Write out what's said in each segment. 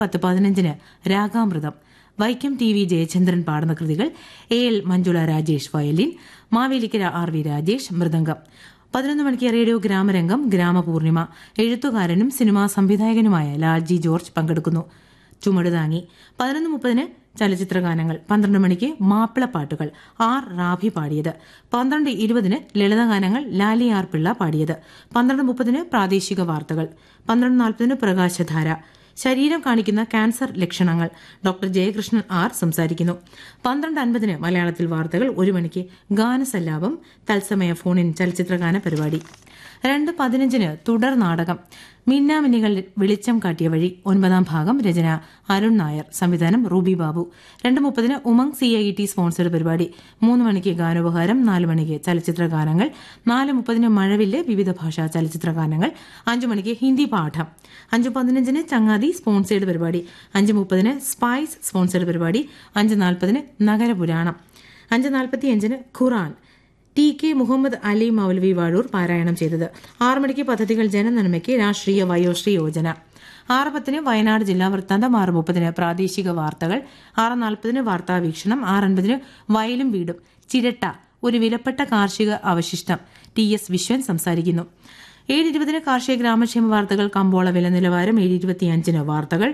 പത്ത് പതിനഞ്ചിന് Ragamritham Vaikom T V Jayachandran പാടുന്ന കൃതികൾ A L Manjula Rajesh violin Mavelikkara R V Rajesh mridangam പതിനൊന്ന് മണിക്ക് റേഡിയോ ഗ്രാമരംഗം ഗ്രാമപൂർണിമ എഴുത്തുകാരനും സിനിമാ സംവിധായകനുമായ ലാൽജി ജോർജ് പങ്കെടുക്കുന്നു ചുമട് താങ്ങി പതിനൊന്ന് മുപ്പതിന് ചലച്ചിത്ര ഗാനങ്ങൾ പന്ത്രണ്ട് മണിക്ക് മാപ്പിളപ്പാട്ടുകൾ ആർ റാഭി പാടിയത് പന്ത്രണ്ട് ഇരുപതിന് ലളിതഗാനങ്ങൾ ലാലി ആർ പിള്ള പാടിയത് പന്ത്രണ്ട് മുപ്പതിന് പ്രാദേശിക വാർത്തകൾ പന്ത്രണ്ട് നാൽപ്പതിന് പ്രകാശധാര ശരീരം കാണിക്കുന്ന ക്യാൻസർ ലക്ഷണങ്ങൾ ഡോക്ടർ ജയകൃഷ്ണൻ ആർ സംസാരിക്കുന്നു പന്ത്രണ്ട് അൻപതിന് മലയാളത്തിൽ വാർത്തകൾ ഒരു മണിക്ക് ഗാനസല്ലാപം തത്സമയ ഫോണിൻ ചലച്ചിത്രഗാന പരിപാടി രണ്ട് പതിനഞ്ചിന് തുടർ നാടകം മിന്നാമിന്നികൾ വെളിച്ചം കാട്ടിയ വഴി ഒൻപതാം ഭാഗം രചന അരുൺ നായർ സംവിധാനം റൂബി ബാബു രണ്ട് മുപ്പതിന് Umang C I T sponsored പരിപാടി മൂന്ന് മണിക്ക് ഗാനോപഹാരം നാല് മണിക്ക് ചലച്ചിത്ര ഗാനങ്ങൾ നാല് മുപ്പതിന് മഴവില്ല് വിവിധ ഭാഷാ ചലച്ചിത്ര ഗാനങ്ങൾ അഞ്ചു മണിക്ക് ഹിന്ദി പാഠം അഞ്ചു പതിനഞ്ചിന് ചങ്ങാതി സ്പോൺസേഡ് പരിപാടി അഞ്ച് മുപ്പതിന് സ്പൈസ് സ്പോൺസേഡ് പരിപാടി അഞ്ച് നാൽപ്പതിന് നഗരപുരാണം അഞ്ച് നാൽപ്പത്തിയഞ്ചിന് ഖുറാൻ ടി കെ മുഹമ്മദ് അലി മൗലവി വാഴൂർ പാരായണം ചെയ്തത് ആറ് മണിക്ക് പദ്ധതികൾ ജനനന്മയ്ക്ക് രാഷ്ട്രീയ വയോശ്രീ യോജന ആറ് പത്തിന് വയനാട് ജില്ലാ വൃത്താന്തം ആറ് മുപ്പതിന് പ്രാദേശിക വാർത്തകൾ ആറ് നാൽപ്പതിന് വാർത്താ വീക്ഷണം ആറ് അൻപതിന് വയലും വീടും ചിരട്ട ഒരു വിലപ്പെട്ട കാർഷിക അവശിഷ്ടം ടി എസ് വിശ്വൻ സംസാരിക്കുന്നു ഏഴ് ഇരുപതിന് കാർഷിക ഗ്രാമക്ഷേമ വാർത്തകൾ കമ്പോള വില നിലവാരം ഏഴ് ഇരുപത്തിയഞ്ചിന് വാർത്തകൾ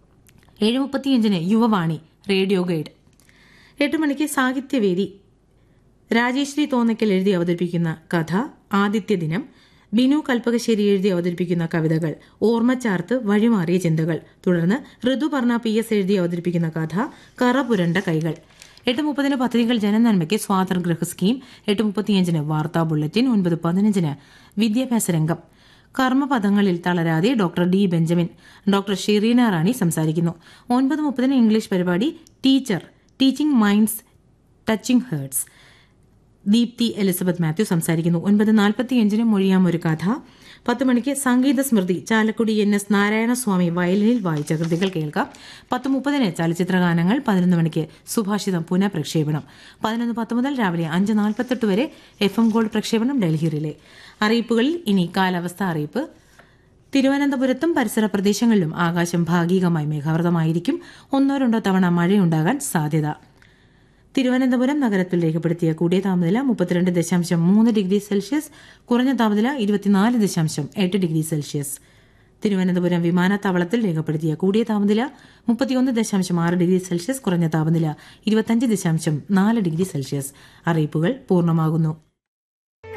ഏഴ് മുപ്പത്തിയഞ്ചിന് യുവവാണി റേഡിയോ ഗൈഡ് എട്ട് മണിക്ക് സാഹിത്യവേദി രാജേശ്രീ തോന്നയ്ക്കൽ എഴുതി അവതരിപ്പിക്കുന്ന കഥ ആദിത്യ ദിനം ബിനു കൽപ്പകശ്ശേരി എഴുതി അവതരിപ്പിക്കുന്ന കവിതകൾ ഓർമ്മച്ചാർത്ത് വഴിമാറിയ ചിന്തകൾ തുടർന്ന് ഋതുപർണ പി എസ് എഴുതി അവതരിപ്പിക്കുന്ന കഥ കറപുരണ്ട കൈകൾ എട്ട് മുപ്പതിന് പദ്ധതികൾ ജനനന്മയ്ക്ക് സ്വാതന്ത്ര്യഗൃഹ സ്കീം എട്ട് മുപ്പത്തിയഞ്ചിന് വാർത്താ ബുള്ളറ്റിൻ ഒൻപത് പതിനഞ്ചിന് വിദ്യാഭ്യാസ രംഗം കർമ്മപദങ്ങളിൽ തളരാതെ doctor D Benjamin doctor Sherina Rani സംസാരിക്കുന്നു ഒൻപത് മുപ്പതിന് ഇംഗ്ലീഷ് പരിപാടി teacher teaching minds touching hearts Deepthi Elizabeth Mathew സംസാരിക്കുന്നു ഒൻപത് നാൽപ്പത്തിയഞ്ചിന് മൊഴിയാം ഒരു കഥ പത്ത് മണിക്ക് സംഗീത സ്മൃതി ചാലക്കുടി എൻ എസ് നാരായണസ്വാമി വയലിനിൽ വായിച്ച കൃതികൾ കേൾക്കാം പത്ത് മുപ്പതിന് ചലച്ചിത്ര ഗാനങ്ങൾ പതിനൊന്ന് മണിക്ക് സുഭാഷിതം പുനഃപ്രക്ഷേപണം പതിനൊന്ന് പത്ത് മുതൽ രാവിലെ അഞ്ച് നാൽപ്പത്തെട്ട് വരെ എഫ് എം ഗോൾഡ് പ്രക്ഷേപണം ഡൽഹി റിലേ അറിയിപ്പുകളിൽ ഇനി കാലാവസ്ഥ അറിയിപ്പ് തിരുവനന്തപുരത്തും പരിസര പ്രദേശങ്ങളിലും ആകാശം ഭാഗികമായി മേഘാവൃതമായിരിക്കും ഒന്നോ രണ്ടോ തവണ മഴയുണ്ടാകാൻ സാധ്യത തിരുവനന്തപുരം നഗരത്തിൽ രേഖപ്പെടുത്തിയ കൂടിയ താപനില മുപ്പത്തിരണ്ട് ദശാംശം മൂന്ന് ഡിഗ്രി സെൽഷ്യസ് കുറഞ്ഞ താപനില ഇരുപത്തിനാല് ദശാംശം എട്ട് ഡിഗ്രി സെൽഷ്യസ് തിരുവനന്തപുരം വിമാനത്താവളത്തിൽ രേഖപ്പെടുത്തിയ കൂടിയ താപനില മുപ്പത്തിയൊന്ന് ദശാംശം ആറ് ഡിഗ്രി സെൽഷ്യസ് കുറഞ്ഞ താപനില ഇരുപത്തിയഞ്ച് ദശാംശം നാല് ഡിഗ്രി സെൽഷ്യസ് അറിയിപ്പുകൾ പൂർണ്ണമാകുന്നു